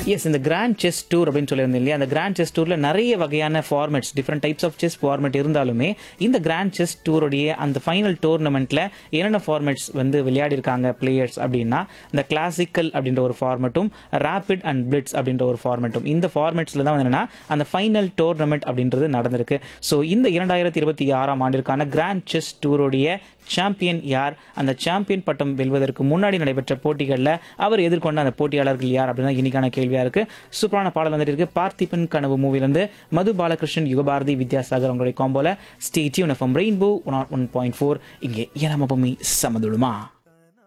S இந்த grand chess tour அப்படின்னு சொல்லியிருந்தேன் இல்லையா அந்த கிராண்ட் செஸ் டூரில் நிறைய வகையான formats different types of chess format இருந்தாலுமே இந்த கிராண்ட் செஸ் டூருடைய அந்த ஃபைனல் டோர்னமெண்ட்டில் என்னென்ன ஃபார்மேட்ஸ் வந்து விளையாடிருக்காங்க பிளேயர்ஸ் அப்படின்னா இந்த கிளாசிக்கல் அப்படின்ற ஒரு ஃபார்மேட்டும் ரேபிட் அண்ட் பிளிட்ஸ் அப்படின்ற ஒரு ஃபார்மேட்டும் இந்த ஃபார்மேட்ஸில் தான் வந்து என்னன்னா அந்த ஃபைனல் டோர்னமெண்ட் அப்படின்றது நடந்திருக்கு ஸோ இந்த இரண்டாயிரத்தி இருபத்தி ஆறாம் ஆண்டிற்கான கிராண்ட் செஸ் டூருடைய சாம்பியன் யார் அந்த சாம்பியன் பட்டம் வெல்வதற்கு முன்னாடி நடைபெற்ற போட்டிகளில் அவர் எதிர்கொண்ட அந்த போட்டியாளர்கள் யார் அப்படின்னா இன்னைக்கான கேள்வியா இருக்கு சூப்பரான பாடல் வந்துட்டு இருக்கு பார்த்திபன் கனவு மூவிலிருந்து மது பாலகிருஷ்ணன் யுகபாரதி வித்யாசாகர் உங்களுடைய காம்போல stay tuned FM rainbow one one point four இங்கே ஏனாம பூமி சமதுடுமா